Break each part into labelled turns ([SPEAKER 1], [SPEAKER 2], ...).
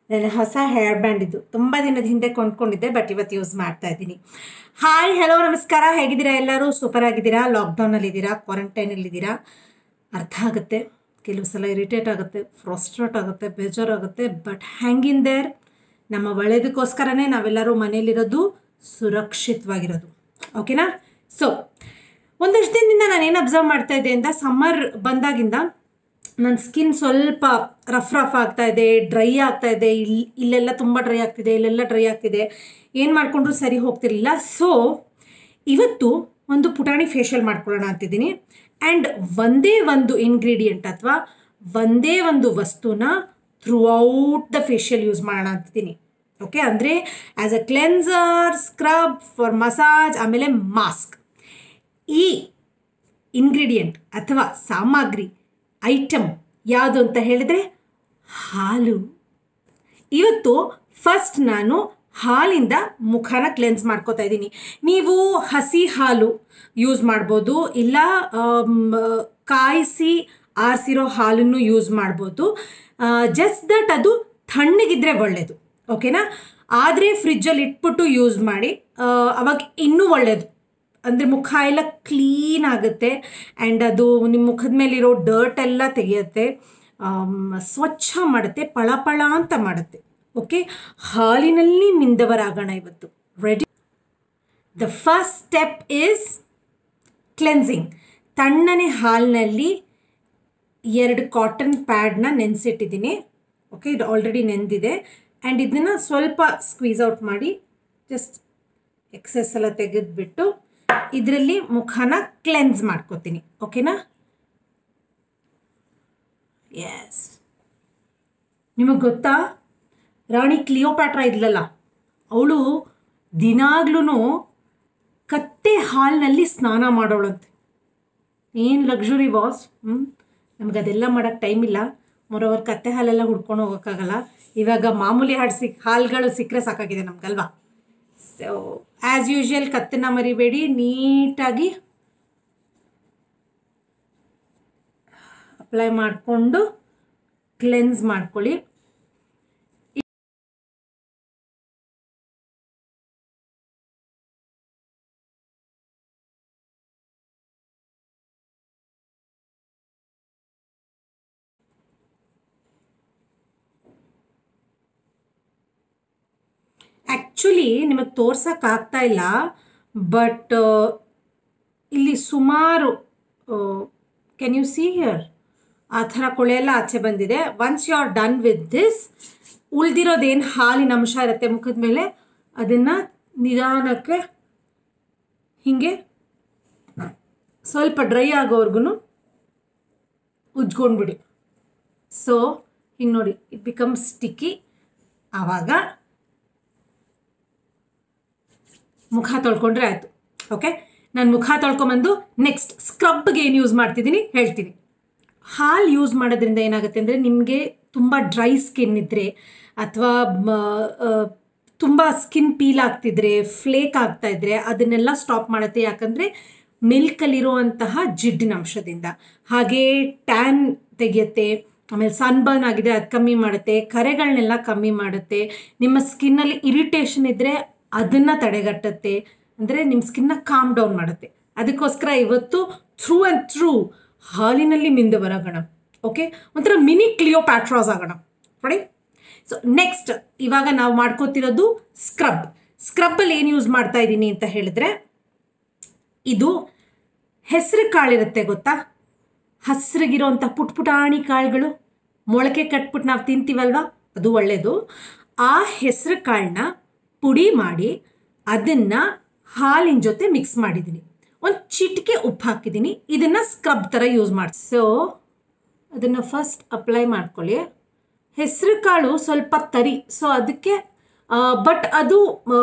[SPEAKER 1] ನನ್ನ ಹೊಸ hair band ಇದು ತುಂಬ ದಿನದ ಹಿಂದೆ ಕೊಂಡ್ಕೊಂಡಿದ್ದೆ ಬಟ್ ಇವತ್ತು ಯೂಸ್ ಮಾಡ್ತಾ ಇದ್ದೀನಿ ಹಾಯ್ ಹಲೋ ನಮಸ್ಕಾರ ಹೇಗಿದ್ದೀರಾ ಎಲ್ಲರೂ ಸೂಪರ್ ಆಗಿದ್ದೀರಾ ಲಾಕ್ಡೌನಲ್ಲಿದ್ದೀರಾ ಕ್ವಾರಂಟೈನಲ್ಲಿದ್ದೀರಾ ಅರ್ಥ ಆಗುತ್ತೆ ಕೆಲವು ಸಲ ಇರಿಟೇಟ್ ಆಗುತ್ತೆ ಫ್ರಸ್ಟ್ರೇಟ್ ಆಗುತ್ತೆ ಬೇಜಾರಾಗುತ್ತೆ ಬಟ್ ಹ್ಯಾಂಗಿನ್ ದೇರ್ ನಮ್ಮ ಒಳ್ಳೇದಕ್ಕೋಸ್ಕರನೇ ನಾವೆಲ್ಲರೂ ಮನೇಲಿರೋದು ಸುರಕ್ಷಿತವಾಗಿರೋದು ಓಕೆನಾ ಸೊ ಒಂದಷ್ಟು ದಿನದಿಂದ ನಾನು ಏನು ಅಬ್ಸರ್ವ್ ಮಾಡ್ತಾ ಇದ್ದೆ ಅಂತ ಸಮ್ಮರ್ ಬಂದಾಗಿಂದ ನನ್ನ ಸ್ಕಿನ್ ಸ್ವಲ್ಪ ರಫ್ ರಫ್ ಆಗ್ತಾ ಇದೆ ಡ್ರೈ ಆಗ್ತಾ ಇದೆ ಇಲ್ಲಿ ಇಲ್ಲೆಲ್ಲ ತುಂಬ ಡ್ರೈ ಆಗ್ತಿದೆ ಇಲ್ಲೆಲ್ಲ ಡ್ರೈ ಆಗ್ತಿದೆ ಏನು ಮಾಡಿಕೊಂಡ್ರು ಸರಿ ಹೋಗ್ತಿರ್ಲಿಲ್ಲ ಸೊ ಇವತ್ತು ಒಂದು ಪುಟಾಣಿ ಫೇಶಿಯಲ್ ಮಾಡ್ಕೊಳ್ಳೋಣ ಅಂತಿದ್ದೀನಿ ಆ್ಯಂಡ್ ಒಂದೇ ಒಂದು ಇಂಗ್ರೀಡಿಯೆಂಟ್ ಅಥವಾ ಒಂದೇ ಒಂದು ವಸ್ತುನ throughout the facial use ಮಾಡೋಣ ಅಂತಿದ್ದೀನಿ ಓಕೆ ಅಂದರೆ as a cleanser scrub for massage ಆಮೇಲೆ ಮಾಸ್ಕ್ ಈ ಇಂಗ್ರೀಡಿಯೆಂಟ್ ಅಥವಾ ಸಾಮಗ್ರಿ ಐಟಮ್ ಯಾವುದು ಅಂತ ಹೇಳಿದ್ರೆ ಹಾಲು ಇವತ್ತು ಫಸ್ಟ್ ನಾನು ಹಾಲಿಂದ ಮುಖನ ಕ್ಲೆನ್ಸ್ ಮಾಡ್ಕೋತಾ ಇದ್ದೀನಿ ನೀವು ಹಸಿ ಹಾಲು ಯೂಸ್ ಮಾಡ್ಬೋದು ಇಲ್ಲ ಆಮ್, ಕಾಯಿಸಿ ಆರಿಸಿರೋ ಹಾಲನ್ನು ಯೂಸ್ ಮಾಡ್ಬೋದು ಜಸ್ಟ್ ದಟ್ ಅದು ತಣ್ಣಗಿದ್ರೆ ಒಳ್ಳೆಯದು ಓಕೆನಾ ಆದರೆ ಫ್ರಿಜ್ಜಲ್ಲಿ ಇಟ್ಬಿಟ್ಟು ಯೂಸ್ ಮಾಡಿ ಆ, ಅವಾಗ ಇನ್ನೂ ಒಳ್ಳೆಯದು ಅಂದರೆ ಮುಖ ಎಲ್ಲ ಕ್ಲೀನ್ ಆಗುತ್ತೆ ಆ್ಯಂಡ್ ಅದು ನಿಮ್ಮ ಮುಖದ ಮೇಲಿರೋ ಡರ್ಟ್ ಎಲ್ಲ ತೆಗೆಯುತ್ತೆ ಆಮ್, ಸ್ವಚ್ಛ ಮಾಡುತ್ತೆ ಪಳಪಳ ಅಂತ ಮಾಡುತ್ತೆ ಓಕೆ ಹಾಲಿನಲ್ಲಿ ಮಿಂದವರಾಗೋಣ ಇವತ್ತು ready the first step is cleansing ತಣ್ಣನೆ ಹಾಲಿನಲ್ಲಿ ಎರಡು ಕಾಟನ್ ಪ್ಯಾಡ್ನ ನೆನೆಸಿಟ್ಟಿದ್ದೀನಿ ಓಕೆ ಇದು ಆಲ್ರೆಡಿ ನೆಂದಿದೆ ಆ್ಯಂಡ್ ಇದನ್ನು ಸ್ವಲ್ಪ ಸ್ಕ್ವೀಸ್ ಔಟ್ ಮಾಡಿ ಜಸ್ಟ್ ಎಕ್ಸೆಸ್ ಎಲ್ಲ ತೆಗೆದುಬಿಟ್ಟು ಇದರಲ್ಲಿ ಮುಖನ ಕ್ಲೆನ್ಸ್ ಮಾಡ್ಕೋತೀನಿ ಓಕೆನಾ ಎಸ್ ನಿಮಗೆ ಗೊತ್ತಾ ರಾಣಿ ಕ್ಲಿಯೋಪ್ಯಾಟ್ರಾ ಇದ್ಲಲ್ಲ ಅವಳು ದಿನಾಗ್ಲೂ ಕತ್ತೆ ಹಾಲಿನಲ್ಲಿ ಸ್ನಾನ ಮಾಡೋಳಂತೆ ಏನು ಲಕ್ಸುರಿ ಬಾಸ್ ಹ್ಞೂ ನಮ್ಗೆ ಅದೆಲ್ಲ ಮಾಡೋಕ್ಕೆ ಟೈಮ್ ಇಲ್ಲ ಮೊರವರ್ ಕತ್ತೆ ಹಾಲೆಲ್ಲ ಹುಡ್ಕೊಂಡು ಹೋಗೋಕ್ಕಾಗಲ್ಲ ಇವಾಗ ಮಾಮೂಲಿ ಹಾಡು ಸಿಕ್ ಹಾಲುಗಳು ಸಿಕ್ಕರೆ ಸಾಕಾಗಿದೆ ನಮ್ಗಲ್ವಾ ಸೊ ಆ್ಯಸ್ ಯೂಶುವಲ್ ಕತ್ತನ್ನ ಮರಿಬೇಡಿ ನೀಟಾಗಿ ಅಪ್ಲೈ ಮಾಡಿಕೊಂಡು ಕ್ಲೆನ್ಸ್ ಮಾಡ್ಕೊಳ್ಳಿ ಆ್ಯಕ್ಚುಲಿ ನಿಮಗೆ ತೋರ್ಸೋಕ್ಕಾಗ್ತಾ ಇಲ್ಲ ಬಟ್ ಇಲ್ಲಿ ಸುಮಾರು ಕ್ಯಾನ್ ಯು ಸಿ ಹಿಯರ್ ಆ ಥರ ಕೊಳೆ ಎಲ್ಲ ಆಚೆ ಬಂದಿದೆ once you are done with this ಉಳ್ದಿರೋದೇನು ಹಾಲಿನ ಅಂಶ ಇರುತ್ತೆ ಮುಖದ ಮೇಲೆ ಅದನ್ನು ನಿಧಾನಕ್ಕೆ ಹೀಗೆ ಸ್ವಲ್ಪ ಡ್ರೈ ಆಗೋವರೆಗೂ ಉಜ್ಕೊಂಡ್ಬಿಡಿ ಸೊ ಹಿಂಗೆ ನೋಡಿ ಇಟ್ ಬಿಕಮ್ ಸ್ಟಿಕ್ಕಿ ಆವಾಗ ಮುಖ ತೊಳ್ಕೊಂಡ್ರೆ ಆಯಿತು ಓಕೆ ನಾನು ಮುಖ ತೊಳ್ಕೊಂಬಂದು ನೆಕ್ಸ್ಟ್ ಸ್ಕ್ರಬ್ಗೆ ಏನು ಯೂಸ್ ಮಾಡ್ತಿದ್ದೀನಿ ಹೇಳ್ತೀನಿ ಹಾಲು ಯೂಸ್ ಮಾಡೋದ್ರಿಂದ ಏನಾಗುತ್ತೆ ಅಂದರೆ ನಿಮಗೆ ತುಂಬ ಡ್ರೈ ಸ್ಕಿನ್ ಇದ್ದರೆ ಅಥವಾ ತುಂಬ ಸ್ಕಿನ್ ಪೀಲ್ ಆಗ್ತಿದ್ರೆ ಫ್ಲೇಕ್ ಆಗ್ತಾ ಇದ್ರೆ ಅದನ್ನೆಲ್ಲ ಸ್ಟಾಪ್ ಮಾಡುತ್ತೆ ಯಾಕಂದರೆ ಮಿಲ್ಕಲ್ಲಿರುವಂತಹ ಜಿಡ್ಡಿನ ಅಂಶದಿಂದ ಹಾಗೆ ಟ್ಯಾನ್ ತೆಗೆಯುತ್ತೆ ಆಮೇಲೆ ಸನ್ಬರ್ನ್ ಆಗಿದೆ ಅದು ಕಮ್ಮಿ ಮಾಡುತ್ತೆ ಕರೆಗಳನ್ನೆಲ್ಲ ಕಮ್ಮಿ ಮಾಡುತ್ತೆ ನಿಮ್ಮ ಸ್ಕಿನ್ನಲ್ಲಿ ಇರಿಟೇಷನ್ ಇದ್ದರೆ ಅದನ್ನು ತಡೆಗಟ್ಟುತ್ತೆ ಅಂದರೆ ನಿಮ್ಮ ಸ್ಕಿನ್ನ ಕಾಮ್ ಡೌನ್ ಮಾಡುತ್ತೆ ಅದಕ್ಕೋಸ್ಕರ ಇವತ್ತು ಥ್ರೂ ಆ್ಯಂಡ್ ಥ್ರೂ ಹಾಲಿನಲ್ಲಿ ಮಿಂದು ಬರೋಗೋಣ ಓಕೆ ಒಂಥರ ಮಿನಿ ಕ್ಲಿಯೋಪ್ಯಾಟ್ರಾಸ್ ಆಗೋಣ ನೋಡಿ ಸೊ ನೆಕ್ಸ್ಟ್ ಇವಾಗ ನಾವು ಮಾಡ್ಕೋತಿರೋದು ಸ್ಕ್ರಬ್ ಸ್ಕ್ರಬ್ಬಲ್ಲಿ ಏನು ಯೂಸ್ ಮಾಡ್ತಾ ಇದ್ದೀನಿ ಅಂತ ಹೇಳಿದ್ರೆ ಇದು ಹೆಸರು ಕಾಳಿರುತ್ತೆ ಗೊತ್ತಾ ಹಸ್ರಿಗಿರೋಂಥ ಪುಟ್ ಪುಟಾಣಿ ಕಾಳುಗಳು ಮೊಳಕೆ ಕಟ್ಬಿಟ್ಟು ನಾವು ತಿಂತೀವಲ್ವಾ ಅದು ಒಳ್ಳೆಯದು ಆ ಹೆಸರು ಕಾಳನ್ನ ಪುಡಿ ಮಾಡಿ ಅದನ್ನು ಹಾಲಿನ ಜೊತೆ ಮಿಕ್ಸ್ ಮಾಡಿದ್ದೀನಿ ಒಂದು ಚಿಟಿಕೆ ಉಪ್ಪು ಹಾಕಿದ್ದೀನಿ ಇದನ್ನು ಸ್ಕ್ರಬ್ ಥರ ಯೂಸ್ ಮಾಡಿ ಸೊ ಅದನ್ನು ಫಸ್ಟ್ ಅಪ್ಲೈ ಮಾಡ್ಕೊಳ್ಳಿ ಹೆಸರು ಕಾಳು ಸ್ವಲ್ಪ ತರಿ ಸೊ ಅದಕ್ಕೆ ಬಟ್ ಅದು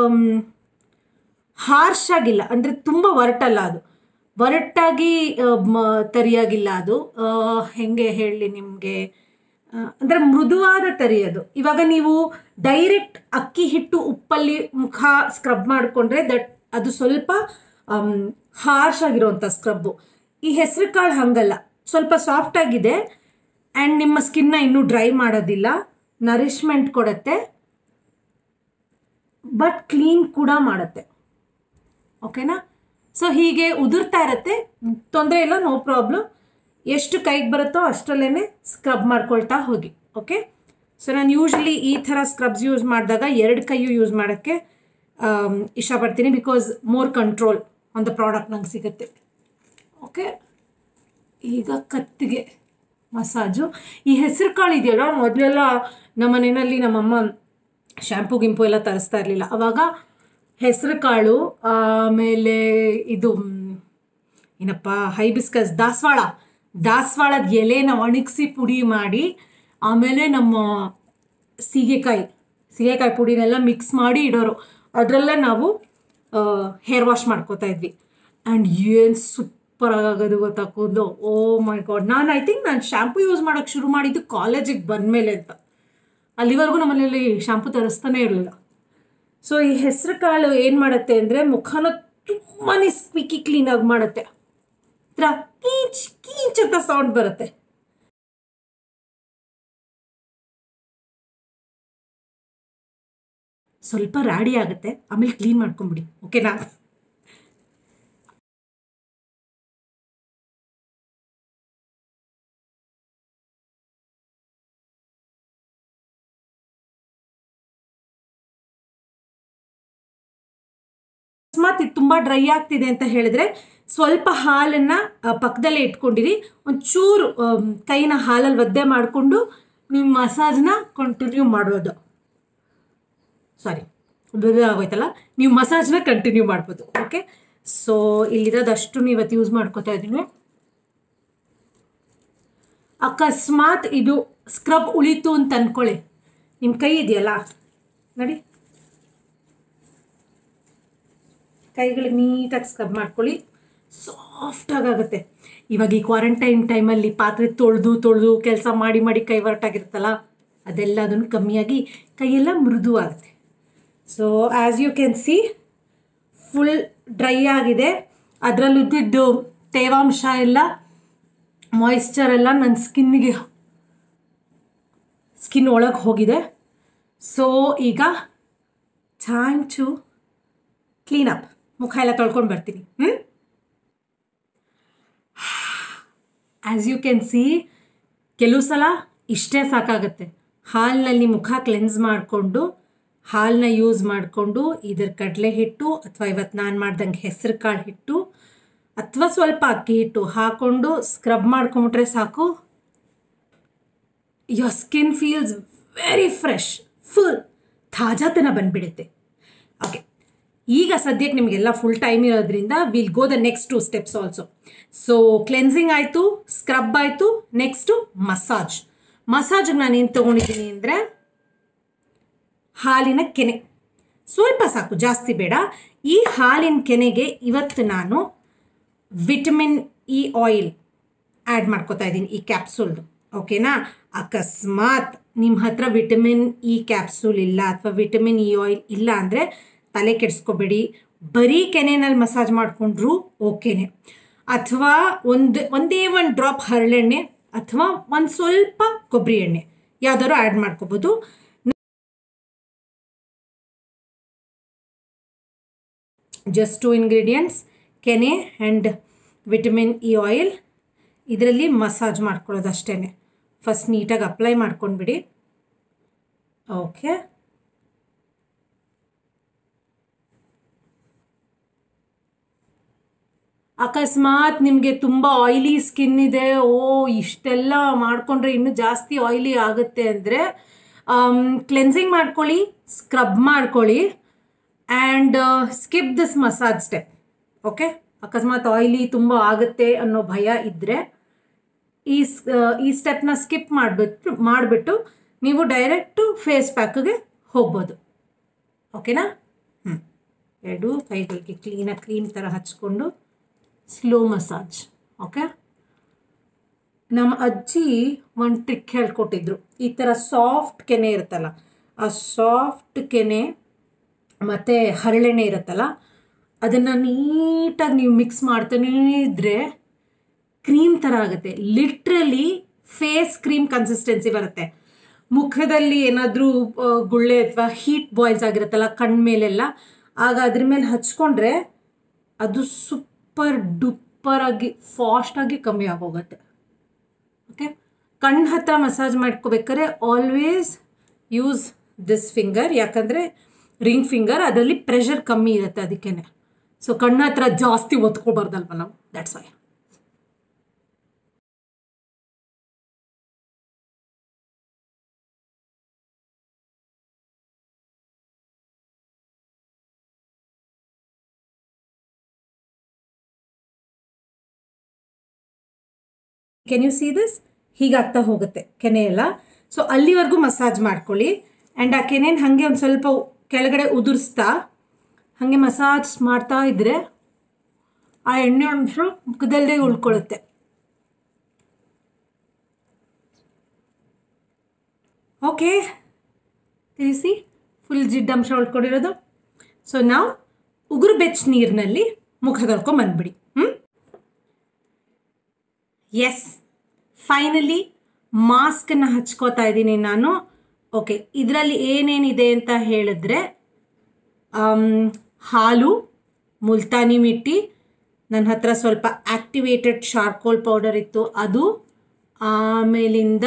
[SPEAKER 1] ಹಾರ್ಶ್ ಆಗಿಲ್ಲ ಅಂದರೆ ತುಂಬ ಒರಟಲ್ಲ ಅದು ಒರಟಾಗಿ ಆ, ಮ- ತರಿಯಾಗಿಲ್ಲ ಅದು ಆ, ಹೆಂಗೆ ಹೇಳಲಿ ನಿಮಗೆ ಅಂದರೆ ಮೃದುವಾದ ತರಿ ಅದು ಇವಾಗ ನೀವು ಡೈರೆಕ್ಟ್ ಅಕ್ಕಿ ಹಿಟ್ಟು ಉಪ್ಪಲ್ಲಿ ಮುಖ ಸ್ಕ್ರಬ್ ಮಾಡಿಕೊಂಡ್ರೆ ದಟ್ ಅದು ಸ್ವಲ್ಪ ಹಾರ್ಶ್ ಆಗಿರೋವಂಥ ಸ್ಕ್ರಬ್ಬು ಈ ಹೆಸರು ಕಾಳು ಹಂಗಲ್ಲ ಸ್ವಲ್ಪ ಸಾಫ್ಟ್ ಆಗಿದೆ ಆ್ಯಂಡ್ ನಿಮ್ಮ ಸ್ಕಿನ್ನ ಇನ್ನೂ ಡ್ರೈ ಮಾಡೋದಿಲ್ಲ ನರಿಷ್ಮೆಂಟ್ ಕೊಡುತ್ತೆ ಬಟ್ ಕ್ಲೀನ್ ಕೂಡ ಮಾಡುತ್ತೆ ಓಕೆನಾ ಸೊ ಹೀಗೆ ಉದುರ್ತಾ ಇರುತ್ತೆ ತೊಂದರೆ ಇಲ್ಲ ನೋ ಪ್ರಾಬ್ಲಮ್ ಎಷ್ಟು ಕೈಗೆ ಬರುತ್ತೋ ಅಷ್ಟರಲ್ಲೇ ಸ್ಕ್ರಬ್ ಮಾಡ್ಕೊಳ್ತಾ ಹೋಗಿ ಓಕೆ ಸೊ ನಾನು ಯೂಶ್ವಲಿ ಈ ಥರ ಸ್ಕ್ರಬ್ಸ್ ಯೂಸ್ ಮಾಡಿದಾಗ ಎರಡು ಕೈಯು ಯೂಸ್ ಮಾಡೋಕ್ಕೆ ಆಮ್, ಇಷ್ಟಪಡ್ತೀನಿ because more control on the product ನಂಗೆ ಸಿಗುತ್ತೆ ಓಕೆ ಈಗ ಕತ್ತಿಗೆ ಮಸಾಜು ಈ ಹೆಸರು ಕಾಳು ಇದೆಯಲ್ಲ ಮೊದಲೆಲ್ಲ ನಮ್ಮ ಮನೆಯಲ್ಲಿ ನಮ್ಮಮ್ಮ ಶ್ಯಾಂಪು ಗಿಂಪು ಎಲ್ಲ ತರಿಸ್ತಾ ಇರಲಿಲ್ಲ ಅವಾಗ ಹೆಸರು ಕಾಳು ಆಮೇಲೆ ಇದು ಮ್, ಏನಪ್ಪ ಹೈಬಿಸ್ಕಸ್ ದಾಸವಾಳ ದಾಸವಾಳದ ಎಲೆನ ಒಣಗಿಸಿ ಪುಡಿ ಮಾಡಿ ಆಮೇಲೆ ನಮ್ಮ ಸೀಗೆಕಾಯಿ ಸೀಗೆಕಾಯಿ ಪುಡಿನೆಲ್ಲ ಮಿಕ್ಸ್ ಮಾಡಿ ಇಡೋರು ಅದರಲ್ಲೇ ನಾವು ಹೇರ್ ವಾಶ್ ಮಾಡ್ಕೋತಾ ಇದ್ವಿ ಆ್ಯಂಡ್ ಏನು ಸೂಪರ್ ಆಗೋದು ಗೊತ್ತಾ ಕೂದಲು ಓ ಮೈ ಗಾಡ್ ನಾನು ಐ ಥಿಂಕ್ ನಾನು ಶ್ಯಾಂಪು ಯೂಸ್ ಮಾಡೋಕ್ಕೆ ಶುರು ಮಾಡಿದ್ದು ಕಾಲೇಜಿಗೆ ಬಂದಮೇಲೆ ಅಂತ ಅಲ್ಲಿವರೆಗೂ ನಮ್ಮನೇಲಿ ಶ್ಯಾಂಪು ತರಿಸ್ತಾನೆ ಇರಲಿಲ್ಲ ಸೊ ಈ ಹೆಸರು ಕಾಳು ಏನು ಮಾಡುತ್ತೆ ಅಂದರೆ ಮುಖನ ತುಂಬಾ ಸ್ಕ್ವಿಕ್ಕಿ ಕ್ಲೀನಾಗಿ ಮಾಡುತ್ತೆ ಹತ್ರ ಕೀಚ್ ಕೀಚ್ ಅಂತ ಸೌಂಡ್ ಬರುತ್ತೆ ಸ್ವಲ್ಪ ರಾಡಿ ಆಗುತ್ತೆ ಆಮೇಲೆ ಕ್ಲೀನ್ ಮಾಡ್ಕೊಂಬಿಡಿ ಓಕೆನಾ ಅಕಸ್ಮಾತ್ ಇದು ತುಂಬ ಡ್ರೈ ಆಗ್ತಿದೆ ಅಂತ ಹೇಳಿದ್ರೆ ಸ್ವಲ್ಪ ಹಾಲನ್ನು ಪಕ್ಕದಲ್ಲೇ ಇಟ್ಕೊಂಡಿರಿ ಒಂಚೂರು ಆಮ್, ಕೈನ ಹಾಲಲ್ಲಿ ಒದ್ದೆ ಮಾಡಿಕೊಂಡು ನೀವು ಮಸಾಜ್ನ ಕಂಟಿನ್ಯೂ ಮಾಡೋದು ಸಾರಿ ಆಗೋಯ್ತಲ್ಲ ನೀವು ಮಸಾಜ್ನ ಕಂಟಿನ್ಯೂ ಮಾಡ್ಬೋದು ಓಕೆ ಸೊ ಇಲ್ಲಿರೋದಷ್ಟು ನೀವು ಇವತ್ತು ಯೂಸ್ ಮಾಡ್ಕೋತಾ ಇದ್ದೀನಿ ಅಕಸ್ಮಾತ್ ಇದು ಸ್ಕ್ರಬ್ ಉಳಿತು ಅಂತ ಅಂದ್ಕೊಳ್ಳಿ ನಿಮ್ಮ ಕೈ ಇದೆಯಲ್ಲ ನೋಡಿ ಕೈಗಳಿಗೆ ನೀಟಾಗಿ ಸ್ಕ್ರಬ್ ಮಾಡ್ಕೊಳ್ಳಿ ಸಾಫ್ಟಾಗಿ ಆಗುತ್ತೆ ಇವಾಗ ಈ ಕ್ವಾರಂಟೈನ್ ಟೈಮಲ್ಲಿ ಪಾತ್ರೆ ತೊಳೆದು ತೊಳೆದು ಕೆಲಸ ಮಾಡಿ ಮಾಡಿ ಕೈ ಹೊರಟಾಗಿರುತ್ತಲ್ಲ ಅದೆಲ್ಲ ಅದನ್ನು ಕಮ್ಮಿಯಾಗಿ ಕೈಯೆಲ್ಲ ಮೃದು ಆಗುತ್ತೆ so as you can see full dry ಆಗಿದೆ ಅದರಲ್ಲಿದ್ದಿದ್ದು ತೇವಾಂಶ ಎಲ್ಲ ಮಾಯಿಶ್ಚರ್ ಎಲ್ಲ ನನ್ನ ಸ್ಕಿನ್ನಿಗೆ ಸ್ಕಿನ್ ಒಳಗೆ ಹೋಗಿದೆ ಸೊ ಈಗ ಟೈಮ್ ಟು ಕ್ಲೀನ್ ಅಪ್ ಮುಖ ಎಲ್ಲ ತೊಳ್ಕೊಂಡು ಬರ್ತೀನಿ ಹ್ಞೂ ಆ್ಯಸ್ ಯು ಕ್ಯಾನ್ ಸಿ ಕೆಲವು ಸಲ ಇಷ್ಟೇ ಸಾಕಾಗುತ್ತೆ ಹಾಲಿನಲ್ಲಿ ಮುಖ ಕ್ಲೆನ್ಸ್ ಮಾಡಿಕೊಂಡು ಹಾಲನ್ನ ಯೂಸ್ ಮಾಡಿಕೊಂಡು ಇದ್ರ ಕಡಲೆ ಹಿಟ್ಟು ಅಥವಾ ಇವತ್ತು ನಾನು ಮಾಡ್ದಂಗೆ ಹೆಸರು ಕಾಳು ಹಿಟ್ಟು ಅಥವಾ ಸ್ವಲ್ಪ ಅಕ್ಕಿ ಹಿಟ್ಟು ಹಾಕ್ಕೊಂಡು ಸ್ಕ್ರಬ್ ಮಾಡ್ಕೊಂಬಿಟ್ರೆ ಸಾಕು your skin feels very fresh full ತಾಜಾತನ ಬಂದ್ಬಿಡುತ್ತೆ ಓಕೆ ಈಗ ಸದ್ಯಕ್ಕೆ ನಿಮಗೆಲ್ಲ ಫುಲ್ ಟೈಮ್ ಇರೋದ್ರಿಂದ will go the next two steps also so cleansing ಆಯಿತು ಸ್ಕ್ರಬ್ ಆಯಿತು ನೆಕ್ಸ್ಟು ಮಸಾಜ್ ಮಸಾಜ್ಗೆ ನಾನು ಏನು ತೊಗೊಂಡಿದ್ದೀನಿ ಅಂದರೆ ಹಾಲಿನ ಕೆನೆ ಸ್ವಲ್ಪ ಸಾಕು ಜಾಸ್ತಿ ಬೇಡ ಈ ಹಾಲಿನ ಕೆನೆಗೆ ಇವತ್ತು ನಾನು ವಿಟಮಿನ್ ಇ ಆಯಿಲ್ ಆ್ಯಡ್ ಮಾಡ್ಕೋತಾ ಇದ್ದೀನಿ ಈ ಕ್ಯಾಪ್ಸೂಲ್ದು ಓಕೆನಾ ಅಕಸ್ಮಾತ್ ನಿಮ್ಮ ಹತ್ರ ವಿಟಮಿನ್ ಇ ಕ್ಯಾಪ್ಸೂಲ್ ಇಲ್ಲ ಅಥವಾ ವಿಟಮಿನ್ ಇ ಆಯಿಲ್ ಇಲ್ಲ ಅಂದರೆ ತಲೆ ಕೆಡಿಸ್ಕೋಬೇಡಿ ಬರೀ ಕೆನೆನಲ್ಲಿ ಮಸಾಜ್ ಮಾಡಿಕೊಂಡ್ರು ಓಕೆನೆ ಅಥವಾ ಒಂದು ಒಂದೇ ಒಂದು ಡ್ರಾಪ್ ಹರಳೆಣ್ಣೆ ಅಥವಾ ಒಂದು ಸ್ವಲ್ಪ ಕೊಬ್ಬರಿ ಎಣ್ಣೆ ಯಾವ್ದಾದ್ರು ಆ್ಯಡ್ ಮಾಡ್ಕೋಬೋದು ಜಸ್ಟ್ ಟು ಇಂಗ್ರೀಡಿಯೆಂಟ್ಸ್ ಕೆನೆ ಆ್ಯಂಡ್ ವಿಟಮಿನ್ ಇ ಆಯಿಲ್ ಇದರಲ್ಲಿ ಮಸಾಜ್ ಮಾಡ್ಕೊಳ್ಳೋದು ಅಷ್ಟೇ ಫಸ್ಟ್ ನೀಟಾಗಿ ಅಪ್ಲೈ ಮಾಡ್ಕೊಂಡ್ಬಿಡಿ ಓಕೆ ಅಕಸ್ಮಾತ್ ನಿಮಗೆ ತುಂಬ ಆಯ್ಲಿ ಸ್ಕಿನ್ ಇದೆ ಓ ಇಷ್ಟೆಲ್ಲ ಮಾಡಿಕೊಂಡ್ರೆ ಇನ್ನೂ ಜಾಸ್ತಿ ಆಯ್ಲಿ ಆಗುತ್ತೆ ಅಂದರೆ ಕ್ಲೆನ್ಸಿಂಗ್ ಮಾಡ್ಕೊಳ್ಳಿ ಸ್ಕ್ರಬ್ ಮಾಡ್ಕೊಳ್ಳಿ and skip this massage step okay ಅಕಸ್ಮಾತ್ ಆಯ್ಲಿ ತುಂಬ ಆಗುತ್ತೆ ಅನ್ನೋ ಭಯ ಇದ್ದರೆ ಈ ಸ್ ಈ ಸ್ಟೆಪ್ನ ಸ್ಕಿಪ್ ಮಾಡಿಬಿಟ್ಟು ಮಾಡಿಬಿಟ್ಟು ನೀವು ಡೈರೆಕ್ಟು ಫೇಸ್ ಪ್ಯಾಕ್ಗೆ ಹೋಗ್ಬೋದು ಓಕೆನಾ ಹ್ಞೂ ಎರಡು ಕೈಗಳಿಗೆ ಕ್ಲೀನಾಗಿ ಕ್ರೀಮ್ ಥರ ಹಚ್ಕೊಂಡು ಸ್ಲೋ ಮಸಾಜ್ ಓಕೆ ನಮ್ಮ ಅಜ್ಜಿ ಒಂದು ಟ್ರಿಕ್ ಹೇಳ್ಕೊಟ್ಟಿದ್ರು ಈ ಥರ ಸಾಫ್ಟ್ ಕೆನೆ ಇರುತ್ತಲ್ಲ ಆ ಸಾಫ್ಟ್ ಕೆನೆ ಮತ್ತು ಹರಳೆಣ್ಣೆ ಇರುತ್ತಲ್ಲ ಅದನ್ನು ನೀಟಾಗಿ ನೀವು ಮಿಕ್ಸ್ ಮಾಡ್ತಾನೇ ಇದ್ದರೆ ಕ್ರೀಮ್ ಥರ ಆಗುತ್ತೆ ಲಿಟ್ರಲಿ ಫೇಸ್ ಕ್ರೀಮ್ ಕನ್ಸಿಸ್ಟೆನ್ಸಿ ಬರುತ್ತೆ ಮುಖದಲ್ಲಿ ಏನಾದರೂ ಗುಳ್ಳೆ ಅಥವಾ ಹೀಟ್ ಬಾಯ್ಲ್ಸ್ ಆಗಿರುತ್ತಲ್ಲ ಕಣ್ಣ ಮೇಲೆಲ್ಲ ಆಗ ಅದ್ರ ಮೇಲೆ ಹಚ್ಕೊಂಡ್ರೆ ಅದು ಸೂಪರ್ ಡುಪ್ಪರ್ ಆಗಿ ಫಾಸ್ಟಾಗಿ ಕಮ್ಮಿ ಆಗೋಗುತ್ತೆ ಓಕೆ ಕಣ್ಣು ಹತ್ರ ಮಸಾಜ್ ಮಾಡ್ಕೋಬೇಕಾದ್ರೆ ಆಲ್ವೇಸ್ ಯೂಸ್ ದಿಸ್ ಫಿಂಗರ್ ಯಾಕಂದರೆ ರಿಂಗ್ ಫಿಂಗರ್ ಅದರಲ್ಲಿ ಪ್ರೆಷರ್ ಕಮ್ಮಿ ಇರುತ್ತೆ ಅದಕ್ಕೇ ಸೊ ಕಣ್ಣ ಹತ್ರ ಜಾಸ್ತಿ ಒತ್ಕೊಬಾರ್ದಲ್ವ ನಾವು that's why can you see this ಹೀಗಾಗ್ತಾ ಹೋಗುತ್ತೆ ಕೆನೆ ಎಲ್ಲ ಸೊ ಅಲ್ಲಿವರೆಗೂ ಮಸಾಜ್ ಮಾಡ್ಕೊಳ್ಳಿ ಆ್ಯಂಡ್ ಆ ಕೆನೆನ ಹಾಗೆ ಒಂದು ಸ್ವಲ್ಪ ಕೆಳಗಡೆ ಉದುರಿಸ್ತಾ ಹಾಗೆ ಮಸಾಜ್ ಮಾಡ್ತಾ ಇದ್ದರೆ ಆ ಎಣ್ಣೆ ಅಂಶ ಮುಖದಲ್ಲೇ ಉಳ್ಕೊಳ್ಳುತ್ತೆ ಓಕೆ ತಿಳಿಸಿ ಫುಲ್ ಜಿಡ್ಡಂಶ ಉಳ್ಕೊಂಡಿರೋದು ಸೊ ನಾವು ಉಗುರು ಬೆಚ್ಚ ನೀರಿನಲ್ಲಿ ಮುಖ ತೊಳ್ಕೊಂಡು ಬಂದ್ಬಿಡಿ ಹ್ಞೂ ಎಸ್ ಫೈನಲಿ ಮಾಸ್ಕನ್ನು ಹಚ್ಕೋತಾ ಇದ್ದೀನಿ ನಾನು ಓಕೆ ಇದರಲ್ಲಿ ಏನೇನಿದೆ ಅಂತ ಹೇಳಿದ್ರೆ ಹಾಲು ಮುಲ್ತಾನಿ ಮಿಟ್ಟಿ ನನ್ನ ಹತ್ರ ಸ್ವಲ್ಪ ಆ್ಯಕ್ಟಿವೇಟೆಡ್ ಶಾರ್ಕೋಲ್ ಪೌಡರ್ ಇತ್ತು ಅದು ಆಮೇಲಿಂದ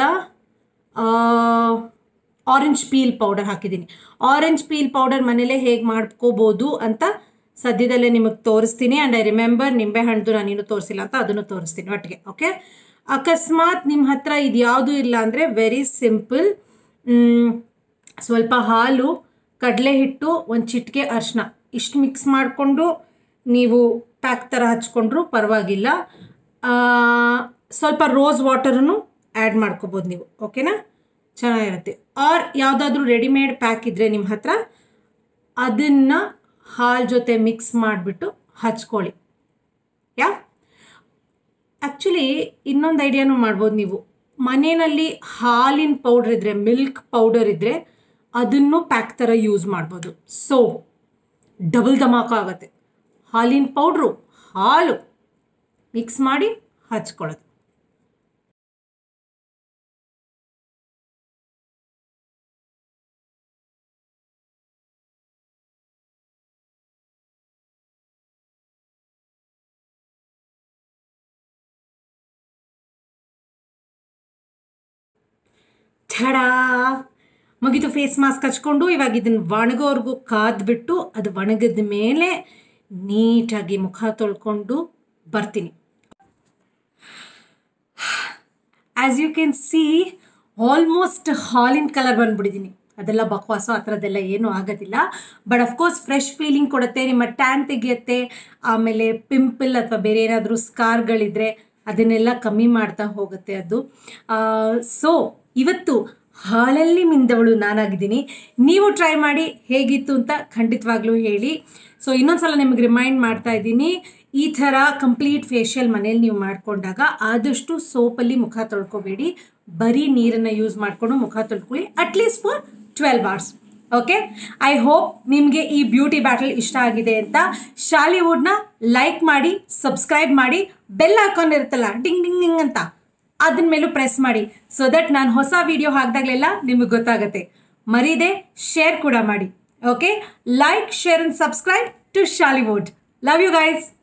[SPEAKER 1] ಆರೆಂಜ್ ಪೀಲ್ ಪೌಡರ್ ಹಾಕಿದ್ದೀನಿ ಆರೆಂಜ್ ಪೀಲ್ ಪೌಡರ್ ಮನೇಲೇ ಹೇಗೆ ಮಾಡ್ಕೋಬೋದು ಅಂತ ಸದ್ಯದಲ್ಲೇ ನಿಮಗೆ ತೋರಿಸ್ತೀನಿ ಆ್ಯಂಡ್ ಐ ರಿಮೆಂಬರ್ ನಿಂಬೆಹಣ್ಣು ನಾನಿನ್ನೂ ತೋರಿಸಿಲ್ಲ ಅಂತ ಅದನ್ನು ತೋರಿಸ್ತೀನಿ ಒಟ್ಟಿಗೆ ಓಕೆ ಅಕಸ್ಮಾತ್ ನಿಮ್ಮ ಹತ್ರ ಇದು ಯಾವುದೂ ಇಲ್ಲ ಅಂದರೆ ವೆರಿ ಸಿಂಪಲ್ ಸ್ವಲ್ಪ ಹಾಲು ಕಡಲೆ ಹಿಟ್ಟು ಒಂದು ಚಿಟಿಕೆ ಅರಿಶಿನ ಇಷ್ಟು ಮಿಕ್ಸ್ ಮಾಡಿಕೊಂಡು ನೀವು ಪ್ಯಾಕ್ ಥರ ಹಚ್ಕೊಂಡ್ರು ಪರವಾಗಿಲ್ಲ ಸ್ವಲ್ಪ ರೋಸ್ ವಾಟರನ್ನು ಆ್ಯಡ್ ಮಾಡ್ಕೋಬೋದು ನೀವು ಓಕೆನಾ ಚೆನ್ನಾಗಿರುತ್ತೆ ಆರ್ ಯಾವುದಾದ್ರೂ ರೆಡಿಮೇಡ್ ಪ್ಯಾಕ್ ಇದ್ದರೆ ನಿಮ್ಮ ಹತ್ರ ಅದನ್ನು ಹಾಲು ಜೊತೆ ಮಿಕ್ಸ್ ಮಾಡಿಬಿಟ್ಟು ಹಚ್ಕೊಳ್ಳಿ ಯಾ ಆ್ಯಕ್ಚುಲಿ ಇನ್ನೊಂದು ಐಡಿಯಾನು ಮಾಡ್ಬೋದು ನೀವು ಮನೆಯಲ್ಲಿ ಹಾಲಿನ ಪೌಡ್ರ್ ಇದ್ದರೆ ಮಿಲ್ಕ್ ಪೌಡರ್ ಇದ್ದರೆ ಅದನ್ನು ಪ್ಯಾಕ್ ಥರ ಯೂಸ್ ಮಾಡ್ಬೋದು ಸೊ ಡಬಲ್ ಧಮಾಕ ಆಗುತ್ತೆ ಹಾಲಿನ ಪೌಡ್ರು ಹಾಲು ಮಿಕ್ಸ್ ಮಾಡಿ ಹಚ್ಕೊಳ್ಳೋದು ಠಡಾ ಮುಗಿತು ಫೇಸ್ ಮಾಸ್ಕ್ ಹಚ್ಕೊಂಡು ಇವಾಗ ಇದನ್ನು ಒಣಗೋರ್ಗೂ ಕಾದ್ಬಿಟ್ಟು ಅದು ಒಣಗಿದ ಮೇಲೆ ನೀಟಾಗಿ ಮುಖ ತೊಳ್ಕೊಂಡು ಬರ್ತೀನಿ as you can see almost ಹಾಲಿನ ಕಲರ್ ಬಂದ್ಬಿಟ್ಟಿದ್ದೀನಿ ಅದೆಲ್ಲ ಬಕ್ವಾಸು ಆ ಥರದ್ದೆಲ್ಲ ಏನೂ ಆಗೋದಿಲ್ಲ ಬಟ್ ಅಫ್ಕೋರ್ಸ್ ಫ್ರೆಶ್ ಫೀಲಿಂಗ್ ಕೊಡುತ್ತೆ ನಿಮ್ಮ ಟ್ಯಾನ್ ತೆಗೆಯುತ್ತೆ ಆಮೇಲೆ ಪಿಂಪಲ್ ಅಥವಾ ಬೇರೆ ಏನಾದರೂ ಸ್ಕಾರ್ಗಳಿದ್ರೆ ಅದನ್ನೆಲ್ಲ ಕಮ್ಮಿ ಮಾಡ್ತಾ ಹೋಗುತ್ತೆ ಅದು ಸೊ ಇವತ್ತು ಹಾಲಲ್ಲಿ ಮಿಂದವಳು ನಾನಾಗಿದ್ದೀನಿ ನೀವು ಟ್ರೈ ಮಾಡಿ ಹೇಗಿತ್ತು ಅಂತ ಖಂಡಿತವಾಗ್ಲೂ ಹೇಳಿ ಸೊ ಇನ್ನೊಂದ್ಸಲ ನಿಮಗೆ ರಿಮೈಂಡ್ ಮಾಡ್ತಾ ಇದ್ದೀನಿ ಈ ಥರ ಕಂಪ್ಲೀಟ್ ಫೇಶಿಯಲ್ ಮನೇಲಿ ನೀವು ಮಾಡಿಕೊಂಡಾಗ ಆದಷ್ಟು ಸೋಪಲ್ಲಿ ಮುಖ ತೊಳ್ಕೊಬೇಡಿ ಬರೀ ನೀರನ್ನು ಯೂಸ್ ಮಾಡಿಕೊಂಡು ಮುಖ ತೊಳ್ಕೊಳ್ಳಿ at least for twelve hours okay I hope ನಿಮಗೆ ಈ ಬ್ಯೂಟಿ ಬ್ಯಾಟಲ್ ಇಷ್ಟ ಆಗಿದೆ ಅಂತ ಶಾಲಿವುಡ್ನ ಲೈಕ್ ಮಾಡಿ ಸಬ್ಸ್ಕ್ರೈಬ್ ಮಾಡಿ ಬೆಲ್ ಐಕಾನ್ ಇರುತ್ತಲ್ಲ ಡಿಂಗ್ ಡಿಂಗ್ ಡಿಂಗ್ ಅಂತ ಅದನ್ನ ಮೇಲೂ ಪ್ರೆಸ್ ಮಾಡಿ ಸೊ ದಟ್ ನಾನು ಹೊಸ ವಿಡಿಯೋ ಹಾಕಿದಾಗಲೆಲ್ಲ ನಿಮಗೆ ಗೊತ್ತಾಗುತ್ತೆ ಮರೀದೆ ಶೇರ್ ಕೂಡ ಮಾಡಿ okay like share and subscribe to Shollywood love you guys